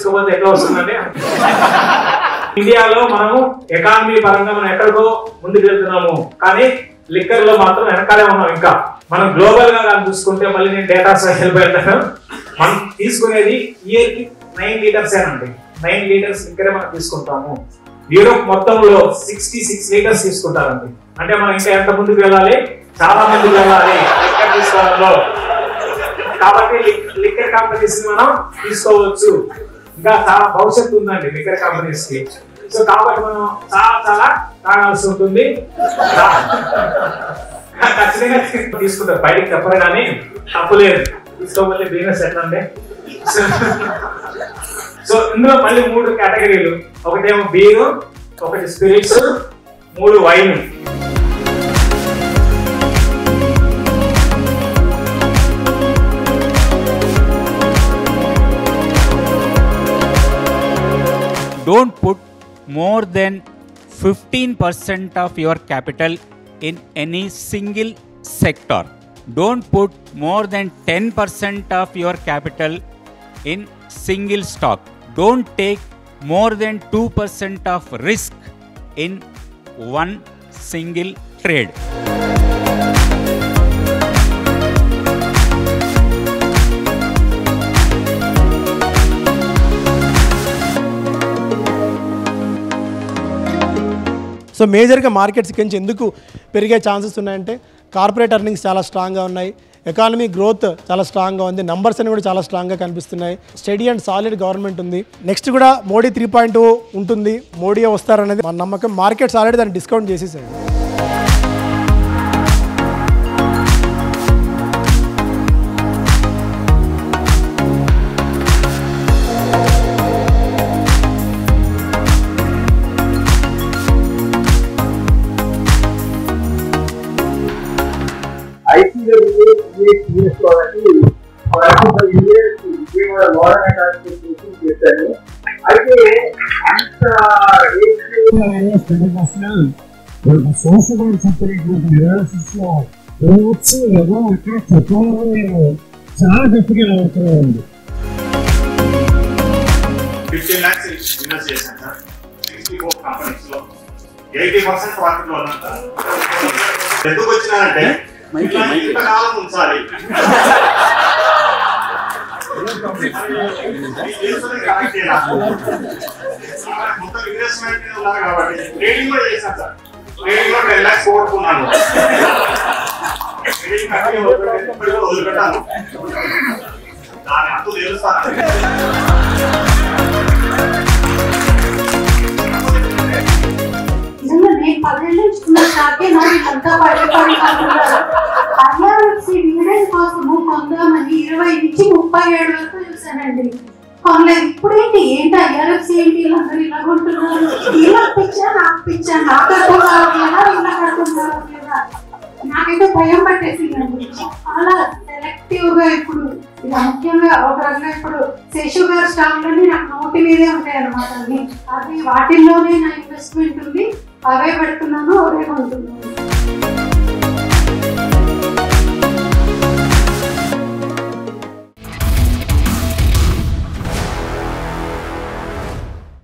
తీసుకోకపోతే ఎట్లా వస్తుందండి ఇండియాలో మనము ఎకానమీ పరంగా మనం ఎక్కడికో ముందుకు వెళ్తున్నాము కానీ లిక్కర్ లో మాత్రం వెనకాలే ఉన్నాం ఇంకా మనం గ్లోబల్ గా కానీ చూసుకుంటే మళ్ళీ నేను డేటా హెల్ప్ పెడతాను మనం తీసుకునేది ఇయర్ కి నైన్ లీటర్స్ ఏనండి నైన్ లీటర్స్ లిక్కరే మనం తీసుకుంటాము యూరోప్ మొత్తంలో సిక్స్టీ సిక్స్ లీటర్స్ తీసుకుంటారండి అంటే మనం ఇంకా ఎంత ముందుకు వెళ్ళాలి చాలా ముందుకు వెళ్ళాలి లిక్కర్ తీసుకోవడంలో కాబట్టి లిక్కర్ కంపెనీస్ మనం తీసుకోవచ్చు ఇంకా చాలా భవిష్యత్తు ఉందండి లిక్కర్ కంపెనీస్ కి సో కాబట్టి మనం చాలా చాలా తాగాల్సి ఉంటుంది ఖచ్చితంగా తీసుకుంటారు బయటకు చెప్పరు కానీ తప్పులేదు తీసుకోకపోతే బిజినెస్ ఎట్లా అంటే సో ఇందులో మళ్ళీ మూడు కేటగిరీలు ఒకటేమో బీరు ఒకటి స్పిరిట్స్ మూడు wine don't put more than 15% of your capital in any single sector. Don't put more than 10% of your capital in single stock. Don't take more than 2% of risk in one single trade. So మేజర్గా markets నుంచి ఎందుకు పెరిగే chances ఉన్నాయంటే corporate earnings చాలా స్ట్రాంగ్గా ఉన్నాయి economy growth చాలా స్ట్రాంగ్గా ఉంది నంబర్స్ అని కూడా చాలా స్ట్రాంగ్గా కనిపిస్తున్నాయి స్టడీ అండ్ సాలిడ్ గవర్నమెంట్ ఉంది నెక్స్ట్ కూడా మోడీ త్రీ పాయింట్ ఉంటుంది మోడీ వస్తారనేది మన నమ్మకం మార్కెట్స్ ఆల్రెడీ దాన్ని డిస్కౌంట్ చేసేసాడు ఐసీలో తీసుకోవాలని ఇయర్స్ విజయవాడ మోడర్న్ ట్రాన్స్పోర్టేషన్ చేశాను అయితే అంత సోషల్ చెప్పినటువంటి అనాలిసిస్ లో వచ్చి ఏదో అక్కడ చెప్పాలని నేను చాలా గట్టిగా అవుతున్నాను ఫిఫ్టీన్ ల్యాక్స్ ఇన్వెస్ట్ చేశాను సార్ సిక్స్టీ ఫోర్ కంపెనీస్ లో ఎయిటీ పర్సెంట్ ప్రాఫిట్ లో ఉన్నాను సార్ ఎందుకు వచ్చినానంటే ఇలా ఇంతకాలం ఉంచాలి ఈ చేస్తున్నది కరెక్టేనా? మొత్తం ఇన్వెస్ట్మెంట్ ఉన్నారు కాబట్టి ట్రేడింగ్ కూడా చేశాను సార్ ట్రేడింగ్ లో టెన్ ల్యాక్స్ పోగొట్టుకున్నాను ట్రేడింగ్ కంటిన్యూ వదిలిపెట్టాను వదిలిపెట్టాను దాని అంతు తెలుస్తాను నిజంగా నేను పదేళ్ళు ఇచ్చుకున్న షాకే నా వీళ్ళంతా పడి పడి అంటున్నారు ఐఆర్ఎఫ్సి డివిడెండ్ కోసము కొందామని ఇరవై నుంచి ముప్పై ఏడు వరకు చూశానండి కొనలేదు ఇప్పుడేంటి ఏంటి ఐఆర్ఎఫ్సి ఏంటి వీళ్ళందరూ ఇలా కొంటున్నారు వీళ్ళకి పిచ్చా నాకు పిచ్చా నాకు అర్థం కావట్లేదా వీళ్ళకి అర్థం కావట్లేదా నాకైతే భయం పట్టేసిందండి చాలా సెలెక్టివ్ గా ఇప్పుడు ఇలా ముఖ్యంగా ఒక రకంగా ఇప్పుడు శేషు గారి స్టాక్ లోని నాకు నోటి మీదే ఉంటాయి అనమాట అన్ని అది వాటిల్లోనే నా ఇన్వెస్ట్మెంట్ ఉంది అవే పెడుతున్నాను అవే కొంటున్నాను